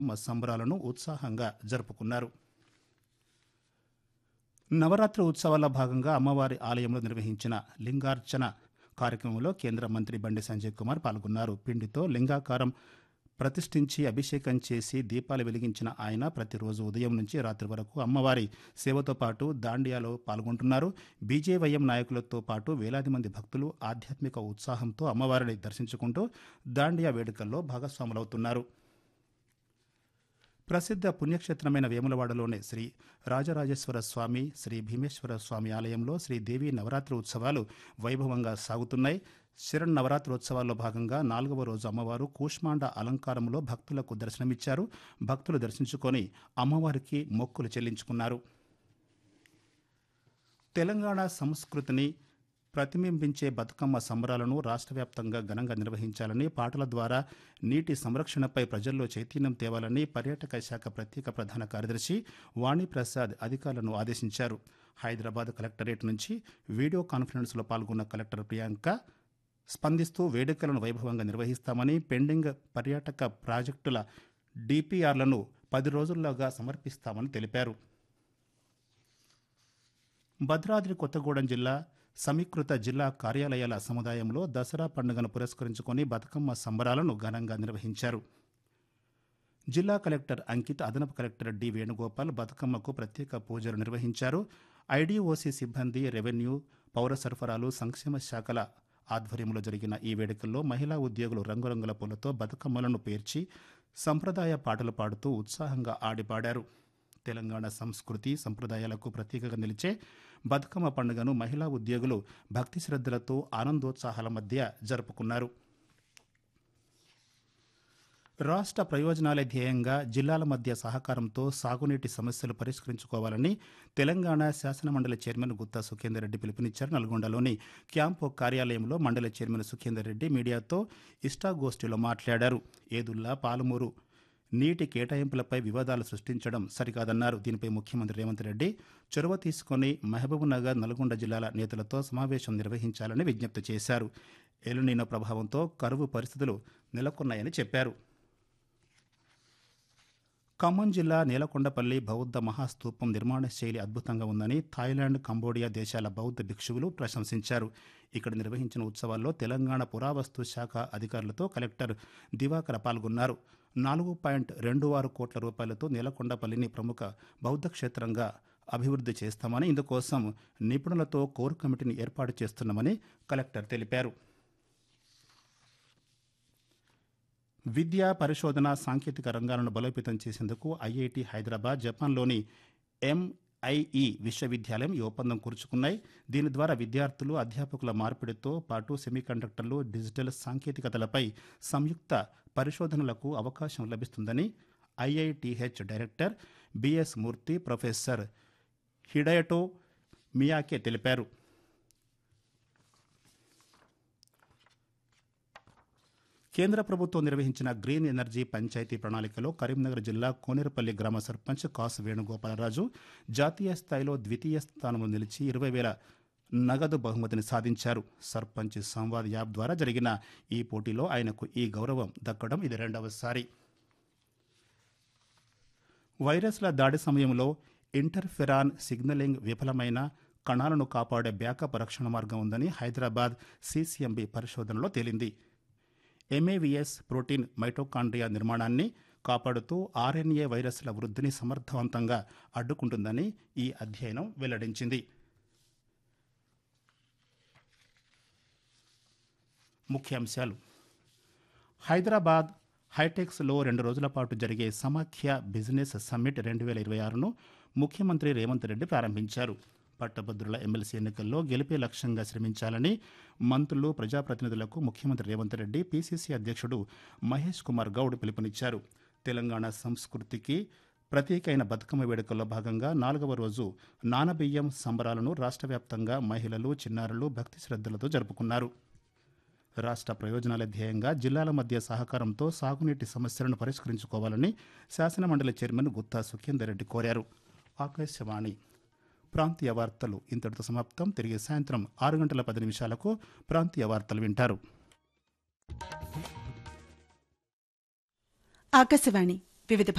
సంబరాలను ఉత్సాహంగా జరుపుకున్నారు నవరాత్రి ఉత్సవాల భాగంగా అమ్మవారి ఆలయంలో నిర్వహించిన లింగార్చన కార్యక్రమంలో కేంద్ర మంత్రి బండి సంజయ్ కుమార్ పాల్గొన్నారు పిండితో లింగాకారం ప్రతిష్ఠించి అభిషేకం చేసి దీపాలు వెలిగించిన ఆయన ప్రతిరోజు ఉదయం నుంచి రాత్రి వరకు అమ్మవారి సేవతో పాటు దాండియాలో పాల్గొంటున్నారు బీజేవైఎం నాయకులతో పాటు వేలాది మంది భక్తులు ఆధ్యాత్మిక ఉత్సాహంతో అమ్మవారిని దర్శించుకుంటూ దాండియా వేడుకల్లో భాగస్వాములవుతున్నారు ప్రసిద్ధ పుణ్యక్షేత్రమైన వేములవాడలోని శ్రీ రాజరాజేశ్వర స్వామి శ్రీ భీమేశ్వర స్వామి ఆలయంలో శ్రీదేవి నవరాత్రి ఉత్సవాలు వైభవంగా సాగుతున్నాయి శరణ్ నవరాత్రోత్సవాల్లో భాగంగా నాలుగవ రోజు అమ్మవారు కూష్మాండ అలంకారంలో భక్తులకు దర్శనమిచ్చారు భక్తులు దర్శించుకొని అమ్మవారికి మొక్కులు చెల్లించుకున్నారు తెలంగాణ సంస్కృతిని ప్రతిబింబించే బతుకమ్మ సంబరాలను రాష్ట్ర వ్యాప్తంగా ఘనంగా నిర్వహించాలని పాటల ద్వారా నీటి సంరక్షణపై ప్రజల్లో చైతన్యం తేవాలని పర్యాటక శాఖ ప్రత్యేక ప్రధాన కార్యదర్శి వాణిప్రసాద్ అధికారులను ఆదేశించారు హైదరాబాద్ కలెక్టరేట్ నుంచి వీడియో కాన్ఫరెన్స్లో పాల్గొన్న కలెక్టర్ ప్రియాంక స్పందిస్తూ వేడుకలను వైభవంగా నిర్వహిస్తామని పెండింగ్ పర్యాటక ప్రాజెక్టుల డిపిఆర్లను పది రోజుల్లోగా సమర్పిస్తామని తెలిపారు భద్రాద్రి కొత్తగూడెం జిల్లా సమీకృత జిల్లా కార్యాలయాల సముదాయంలో దసరా పండుగను పురస్కరించుకొని బతుకమ్మ సంబరాలను ఘనంగా నిర్వహించారు జిల్లా కలెక్టర్ అంకిత్ అదనపు కలెక్టర్ డి వేణుగోపాల్ బతుకమ్మకు ప్రత్యేక పూజలు నిర్వహించారు ఐడీఓసీ సిబ్బంది రెవెన్యూ పౌర సరఫరాలు సంక్షేమ శాఖల ఆధ్వర్యంలో జరిగిన ఈ వేడుకల్లో మహిళా ఉద్యోగులు రంగురంగుల పూలతో బతుకమ్మలను పేర్చి సంప్రదాయ పాటలు పాడుతూ ఉత్సాహంగా ఆడిపాడారు తెలంగాణ సంస్కృతి సంప్రదాయాలకు ప్రతీకగా నిలిచే బతుకమ్మ పండుగను మహిళా ఉద్యోగులు భక్తి శ్రద్ధలతో ఆనందోత్సాహాల మధ్య జరుపుకున్నారు రాష్ట్ర ప్రయోజనాలే ధ్యేయంగా జిల్లాల మధ్య సహకారంతో సాగునీటి సమస్యలు పరిష్కరించుకోవాలని తెలంగాణ శాసనమండలి చైర్మన్ గుత్తా సుఖేందర్ రెడ్డి పిలుపునిచ్చారు నల్గొండలోని క్యాంపు కార్యాలయంలో మండలి చైర్మన్ సుఖేందర్ రెడ్డి మీడియాతో ఇష్టాగోష్ఠిలో మాట్లాడారు ఏదుల్లా పాలమూరు నీటి కేటాయింపులపై వివాదాలు సృష్టించడం సరికాదన్నారు దీనిపై ముఖ్యమంత్రి రేవంత్ రెడ్డి చొరవ తీసుకుని మహబూబ్నగర్ నల్గొండ జిల్లాల నేతలతో సమావేశం నిర్వహించాలని విజ్ఞప్తి చేశారు ఎలునీనో ప్రభావంతో కరువు పరిస్థితులు నెలకొన్నాయని చెప్పారు ఖమ్మం జిల్లా నేలకొండపల్లి బౌద్ధ మహాస్తూపం నిర్మాణ శైలి అద్భుతంగా ఉందని థాయిలాండ్ కంబోడియా దేశాల బౌద్ధ భిక్షువులు ప్రశంసించారు ఇక్కడ నిర్వహించిన ఉత్సవాల్లో తెలంగాణ పురావస్తు శాఖ అధికారులతో కలెక్టర్ దివాకర పాల్గొన్నారు నాలుగు పాయింట్ రెండు ఆరు కోట్ల రూపాయలతో నేలకొండపల్లిని ప్రముఖ బౌద్ధ క్షేత్రంగా అభివృద్ధి చేస్తామని ఇందుకోసం నిపుణులతో కోర్ కమిటీని ఏర్పాటు చేస్తున్నామని కలెక్టర్ తెలిపారు విద్యా పరిశోధన సాంకేతిక రంగాలను బలోపేతం చేసేందుకు ఐఐటి హైదరాబాద్ జపాన్లోని ఎంఐఈ విశ్వవిద్యాలయం ఈ ఒప్పందం కూర్చుకున్నాయి దీని ద్వారా విద్యార్థులు అధ్యాపకుల మార్పిడితో పాటు సెమీకండక్టర్లు డిజిటల్ సాంకేతికతలపై సంయుక్త పరిశోధనలకు అవకాశం లభిస్తుందని IITH director BS Murthy professor Hidayato Miyake తెలిపారు కేంద్ర ప్రభుత్వం నిర్వహించిన గ్రీన్ ఎనర్జీ పంచాయతీ ప్రణాళికలో కరీంనగర్ జిల్లా కోనేరుపల్లి గ్రామ సర్పంచ్ కాసు వేణుగోపాలరాజు జాతీయ స్థాయిలో ద్వితీయ స్థానంలో నిలిచి ఇరవై వేల నగదు బహుమతిని సాధించారు సర్పంచ్ సంవాద్ యాప్ ద్వారా జరిగిన ఈ పోటీలో ఆయనకు ఈ గౌరవం దక్కడం ఇది రెండవసారి వైరస్ల దాడి సమయంలో ఇంటర్ఫెరాన్ సిగ్నలింగ్ విఫలమైన కణాలను కాపాడే బ్యాకప్ రక్షణ మార్గం ఉందని హైదరాబాద్ సిసిఎంబి పరిశోధనలో తేలింది ఎంఏవిఎస్ ప్రోటీన్ మైటోకాండ్రియా నిర్మాణాన్ని కాపాడుతూ ఆర్ఎన్ఏ వైరస్ల వృద్ధిని సమర్థవంతంగా అడ్డుకుంటుందని ఈ అధ్యయనం వెల్లడించింది ముఖ్యాంశాలు హైదరాబాద్ హైటెక్స్లో రెండు రోజుల పాటు జరిగే సమాఖ్య బిజినెస్ సమ్మిట్ రెండు వేల ఇరవై ఆరును ముఖ్యమంత్రి రేవంత్ రెడ్డి ప్రారంభించారు పట్టభద్రుల ఎమ్మెల్సీ ఎన్నికల్లో గెలిపే లక్ష్యంగా శ్రమించాలని మంత్రులు ప్రజాప్రతినిధులకు ముఖ్యమంత్రి రేవంత్ రెడ్డి పీసీసీ అధ్యక్షుడు మహేష్ కుమార్ గౌడ్ పిలుపునిచ్చారు తెలంగాణ సంస్కృతికి ప్రత్యేకైన బతుకమ్మ వేడుకల్లో భాగంగా నాలుగవ రోజు నానబియ్యం సంబరాలను రాష్ట్ర వ్యాప్తంగా మహిళలు చిన్నారులు భక్తి శ్రద్ధలతో జరుపుకున్నారు రాష్ట్ర ప్రయోజనాల ధ్యేయంగా జిల్లాల మధ్య సహకారంతో సాగునీటి సమస్యలను పరిష్కరించుకోవాలని శాసనమండలి చైర్మన్ గుత్తా సుఖేందర్ రెడ్డి కోరారు ఆకాశవాణి ప్రాంతీయ వార్తలు ఇంతటితో సమాప్తం తిరిగి సాయంత్రం ఆరు గంటల పది నిమిషాలకు ప్రాంతీయ వార్తలు వింటారు ఆకాశవాణి వివిధ